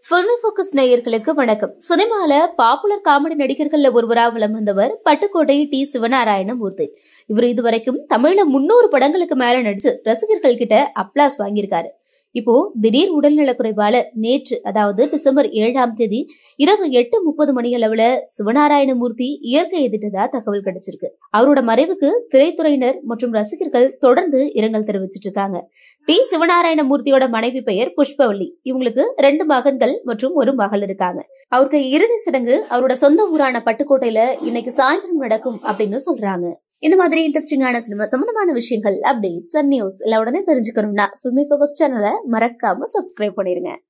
filmi focus நேயர்களுக்கு வணக்கம் சினிமால பாப்புலர் காமெடி நடிகர்கள்ல ஒருவரா வலம் வந்தவர் பட்டுக்கோட்டை டி சிவநாராயணமூர்த்தி இவர் இதுவரைக்கும் தமிழ்ல முன்னூறு படங்களுக்கு மேல நடிச்சு ரசிகர்கள் கிட்ட அப்ளாஸ் வாங்கியிருக்காரு இப்போ திடீர் உடல்நலக்குறைவால நேற்று அதாவது டிசம்பர் ஏழாம் தேதி இரவு எட்டு முப்பது மணி அளவுல சிவநாராயணமூர்த்தி இயற்கை எதிர்த்ததா தகவல் கிடைச்சிருக்கு அவரோட மறைவுக்கு திரைத்துறையினர் மற்றும் ரசிகர்கள் தொடர்ந்து இரங்கல் தெரிவிச்சிட்டு இருக்காங்க டி சிவநாராயணமூர்த்தியோட மனைவி பெயர் புஷ்பவல்லி இவங்களுக்கு ரெண்டு மகன்கள் மற்றும் ஒரு மகள் இருக்காங்க அவருடைய இறுதி சடங்கு அவரோட சொந்த ஊரான பட்டுக்கோட்டையில இன்னைக்கு சாயந்தரம் நடக்கும் அப்படின்னு சொல்றாங்க இந்த மாதிரி இன்ட்ரெஸ்டிங்கான சினிமா சம்பந்தமான விஷயங்கள் அப்டேட்ஸ் அண்ட் நியூஸ் எல்லாம் உடனே தெரிஞ்சுக்கணும்னா ஃபில்மி ஃபோக்கஸ் சேனலை மறக்காம சப்ஸ்கிரைப் பண்ணிருங்க